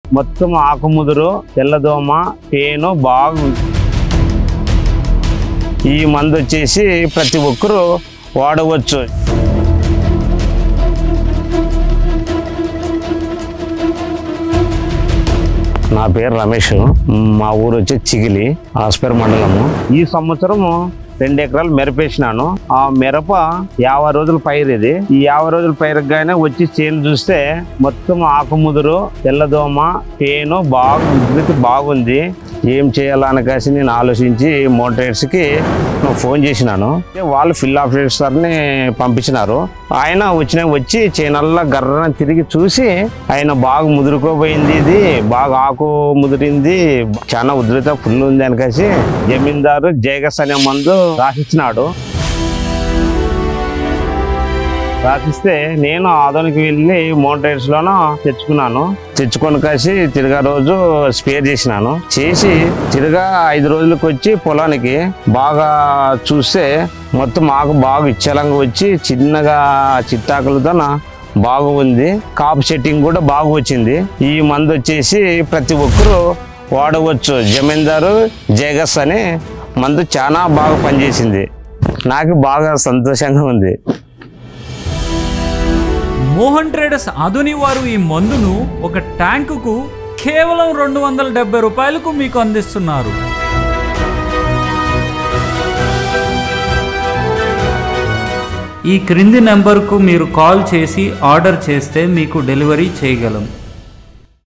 మొత్తం ఆకుముదురు తెల్లదోమ పేను బాగుంది ఈ మందు వచ్చేసి ప్రతి ఒక్కరూ వాడవచ్చు నా పేరు రమేష్ మా ఊరు వచ్చి చిగిలి ఆస్పేర్ మండలము ఈ సంవత్సరము రెండు ఎకరాలు మిరపేసినాను ఆ మిరప యాభై రోజుల పైరు ఇది ఈ యాభై రోజుల పైరుగానే వచ్చి చేను చూస్తే మొత్తం ఆకుముదురు తెల్లదోమ పేను బాగా ఉధృతి బాగుంది ఏం చేయాలని కాసి నేను ఆలోచించి మోటరేట్స్ కి ఫోన్ చేసినాను వాళ్ళు ఫిల్ ఆఫీసర్ని పంపించినారు ఆయన వచ్చిన వచ్చి చేనల్లా గర్రన తిరిగి చూసి ఆయన బాగా ముదురుకోపోయింది ఇది బాగా ఆకు ముదిరింది చాలా ఉధృత ఫుల్ ఉంది అనికేసి జమీందారు జయగస్ అనే మందు రాసిచ్చినాడు రాసిస్తే నేను ఆదోనికి వెళ్ళి మోటర్స్ లోనూ తెచ్చుకున్నాను తెచ్చుకొని కాసి తిరగా రోజు స్పేర్ చేసినాను చేసి తిరగా ఐదు రోజులకు వచ్చి పొలానికి బాగా చూస్తే మొత్తం ఆకు బాగా ఇచ్చలంగా వచ్చి చిన్నగా చిట్టాకులతో బాగా ఉంది కాపు సెట్టింగ్ కూడా బాగా వచ్చింది ఈ మందు వచ్చేసి ప్రతి ఒక్కరూ వాడవచ్చు జమీందారు జయగస్ అని మందు చాలా బాగా పనిచేసింది నాకు బాగా సంతోషంగా ఉంది మోహన్ ట్రేడర్స్ ఆధుని వారు ఈ మందును ఒక ట్యాంకుకు కేవలం రెండు వందల డెబ్బై రూపాయలకు మీకు అందిస్తున్నారు ఈ క్రింది నెంబర్కు మీరు కాల్ చేసి ఆర్డర్ చేస్తే మీకు డెలివరీ చేయగలం